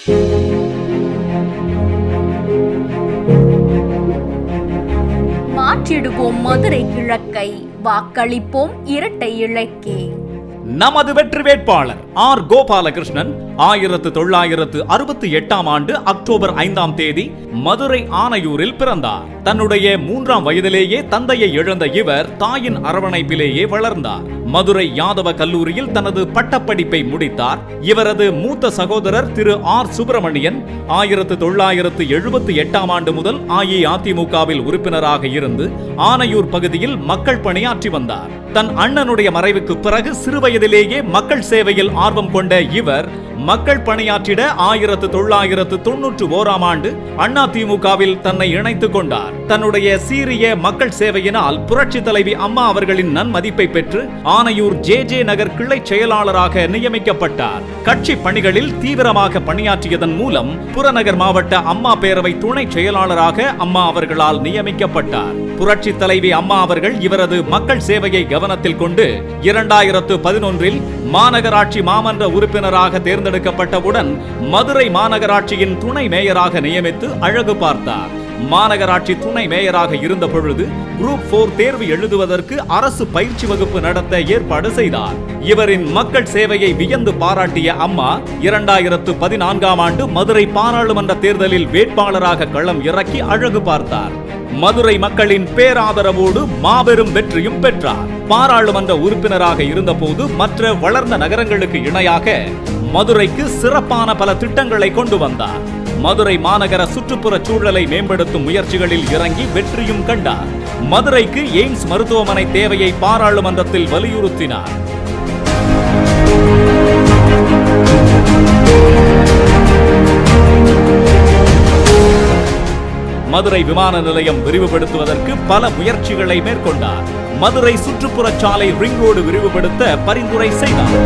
மாற்றிடுவோம் மதுரை கிழக்கை வாக்களிப்போம் இரட்டை இலக்கே நமது வெற்றி வேட்பாளர் ஆர் கோபாலகிருஷ்ணன் ஆயிரத்து தொள்ளாயிரத்து அறுபத்தி எட்டாம் ஆண்டு அக்டோபர் ஐந்தாம் தேதி மதுரை ஆனையூரில் பிறந்தார் தன்னுடைய மூன்றாம் வயதிலேயே தந்தையை இழந்த இவர் தாயின் அரவணைப்பிலேயே வளர்ந்தார் மதுரை யாதவ கல்லூரியில் தனது பட்டப்படிப்பை முடித்தார் இவரது மூத்த சகோதரர் திரு ஆர் சுப்பிரமணியன் ஆயிரத்து தொள்ளாயிரத்து எழுபத்தி எட்டாம் ஆண்டு முதல் அஇஅதிமுகவில் உறுப்பினராக இருந்து ஆனையூர் பகுதியில் மக்கள் பணியாற்றி வந்தார் தன் அண்ணனுடைய மறைவுக்கு பிறகு சிறுவயதிலேயே மக்கள் சேவையில் ஆர்வம் கொண்ட இவர் மக்கள் பணியாற்றிட ஆயிரத்து தொள்ளாயிரத்து தொன்னூற்று ஓராம் ஆண்டு அண்ணா திமுகவில் தன்னை இணைத்துக் கொண்டார் தன்னுடைய சீரிய மக்கள் சேவையினால் புரட்சி தலைவி அம்மா அவர்களின் நன்மதிப்பை பெற்று ஆனையூர் ஜே ஜே நகர் கிளை செயலாளராக நியமிக்கப்பட்டார் கட்சி பணிகளில் தீவிரமாக பணியாற்றியதன் மூலம் புறநகர் மாவட்ட அம்மா பேரவை துணை செயலாளராக அம்மா அவர்களால் நியமிக்கப்பட்டார் புரட்சி தலைவி அம்மா அவர்கள் இவரது மக்கள் சேவையை கவனத்தில் கொண்டு இரண்டாயிரத்து பதினொன்றில் மாநகராட்சி மாமன்ற உறுப்பினராக தேர்ந்தெடுக்கப்பட்டவுடன் மதுரை மாநகராட்சியின் துணை மேயராக நியமித்து அழகு பார்த்தார் மாநகராட்சி துணை மேயராக இருந்த பொழுது குரூப் போர் தேர்வு எழுதுவதற்கு அரசு பயிற்சி வகுப்பு நடத்த ஏற்பாடு செய்தார் இவரின் மக்கள் சேவையை வியந்து பாராட்டிய அம்மா இரண்டாயிரத்து பதினான்காம் ஆண்டு மதுரை பாராளுமன்ற தேர்தலில் வேட்பாளராக களம் இறக்கி அழகு பார்த்தார் மதுரை மக்களின் பேராதரவோடு மாபெரும் வெற்றியும் பெற்றார் பாராளுமன்ற உறுப்பினராக இருந்தபோது மற்ற வளர்ந்த நகரங்களுக்கு இணையாக மதுரைக்கு சிறப்பான பல திட்டங்களை கொண்டு வந்தார் மதுரை மாநகர சுற்றுப்புற சூழலை மேம்படுத்தும் முயற்சிகளில் இறங்கி வெற்றியும் கண்டார் மதுரைக்கு எய்ம்ஸ் மருத்துவமனை தேவையை பாராளுமன்றத்தில் வலியுறுத்தினார் மதுரை விமான நிலையம் விரிவுபடுத்துவதற்கு பல முயற்சிகளை மேற்கொண்டார் மதுரை சுற்றுப்புற சாலை ரிங் ரோடு விரிவுபடுத்த பரிந்துரை செய்தார்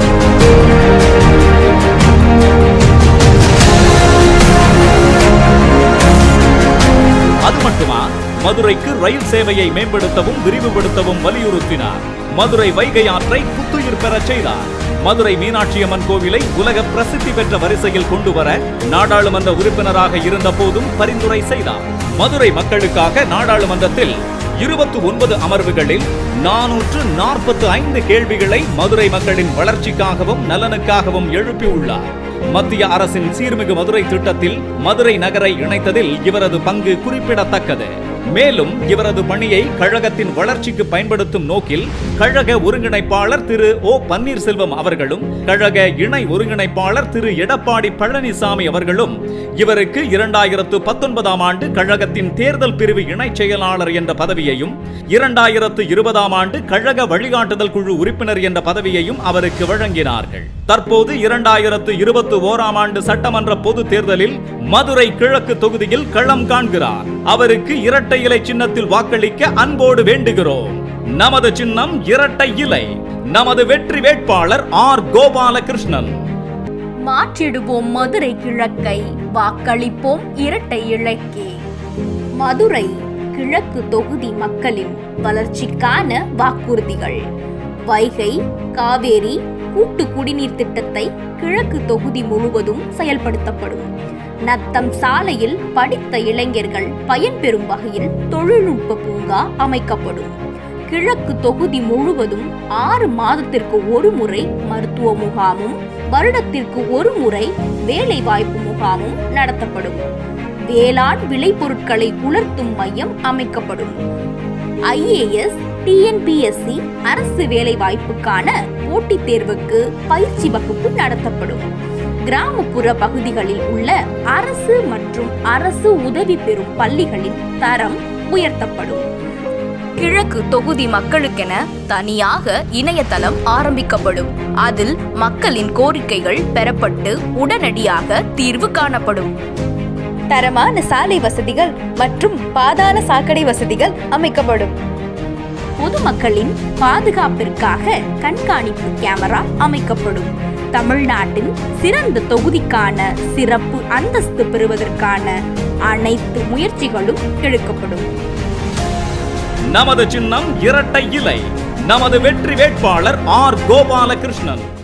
அது மட்டுமா மதுரைக்கு ரயில் சேவையை மேம்படுத்தவும் விரிவுபடுத்தவும் வலியுறுத்தினார் மதுரை வைகை ஆற்றை புத்துயிர் பெறச் செய்தார் மதுரை மீனாட்சியம்மன் கோவிலை உலக பிரசித்தி பெற்ற வரிசையில் கொண்டு வர நாடாளுமன்ற உறுப்பினராக இருந்த போதும் பரிந்துரை செய்தார் மதுரை மக்களுக்காக நாடாளுமன்றத்தில் இருபத்தி ஒன்பது அமர்வுகளில் நானூற்று நாற்பத்து ஐந்து கேள்விகளை மதுரை மக்களின் வளர்ச்சிக்காகவும் நலனுக்காகவும் எழுப்பியுள்ளார் மத்திய அரசின் சீர்மிகு மதுரை திட்டத்தில் மதுரை நகரை இணைத்ததில் இவரது பங்கு குறிப்பிடத்தக்கது மேலும் இவரது பணியை கழகத்தின் வளர்ச்சிக்கு பயன்படுத்தும் நோக்கில் கழக ஒருங்கிணைப்பாளர் திரு ஓ பன்னீர்செல்வம் அவர்களும் கழக இணை ஒருங்கிணைப்பாளர் திரு எடப்பாடி பழனிசாமி அவர்களும் இவருக்கு இரண்டாயிரத்து பத்தொன்பதாம் ஆண்டு கழகத்தின் தேர்தல் பிரிவு இணை செயலாளர் என்ற பதவியையும் இரண்டாயிரத்து இருபதாம் ஆண்டு கழக வழிகாட்டுதல் குழு உறுப்பினர் என்ற பதவியையும் அவருக்கு வழங்கினார்கள் தற்போது இரண்டாயிரத்து இருபத்தி ஓராம் ஆண்டு சட்டமன்ற பொது தேர்தலில் மதுரை கிழக்கு தொகுதியில் களம் காண்கிறார் அவருக்கு இரட்டை இலை சின்னத்தில் வாக்களிக்க அன்போடு வேண்டுகிறோம் நமது சின்னம் இரட்டை இலை நமது வெற்றி வேட்பாளர் ஆர் கோபாலகிருஷ்ணன் மாற்றிடுவோம் மதுரை கிழக்கை வாக்களிப்போம் இரட்டை இலக்கே மதுரை கிழக்கு தொகுதி மக்களின் வளர்ச்சிக்கான வாக்குறுதிகள் வைகை காவேரி கூட்டு குடிநீர் திட்டத்தை கிழக்கு தொகுதி முழுவதும் செயல்படுத்தப்படும் நத்தம் சாலையில் படித்த இளைஞர்கள் பயன்பெறும் வகையில் தொழில்நுட்ப பூங்கா அமைக்கப்படும் கிழக்கு தொகுதி முழுவதும் ஆறு மாதத்திற்கு ஒரு முறை மருத்துவ முகாமும் வருடத்திற்கு ஒரு முறை வேலை வாய்ப்பு முகாமும் நடத்தப்படும் வேளாண் விளைபொருட்களை உலர்த்தும் மையம் அமைக்கப்படும் ஐஏஎஸ் டிஎன்பிஎஸ்சி அரசு வேலை வாய்ப்புக்கான போட்டித் தேர்வுக்கு பயிற்சி வகுப்பு நடத்தப்படும் கிராமப்புற பகுதிகளில் உள்ள அரசு மற்றும் அரசு உதவி பெறும் பள்ளிகளின் தரம் உயர்த்தப்படும் கிழக்கு தொகுதி மக்களுக்கென தனியாக இணையதளம் ஆரம்பிக்கப்படும் அதில் மக்களின் கோரிக்கைகள் பெறப்பட்டு உடனடியாக தீர்வு காணப்படும் தரமான சாலை வசதிகள் மற்றும் பாதாள சாக்கடை வசதிகள் அமைக்கப்படும் பொதுமக்களின் பாதுகாப்பிற்காக கண்காணிப்பு கேமரா அமைக்கப்படும் தமிழ்நாட்டின் சிறந்த தொகுதிக்கான சிறப்பு அந்தஸ்து பெறுவதற்கான அனைத்து முயற்சிகளும் எடுக்கப்படும் நமது சின்னம் இரட்டை இலை நமது வெற்றி வேட்பாளர் ஆர் கோபாலகிருஷ்ணன்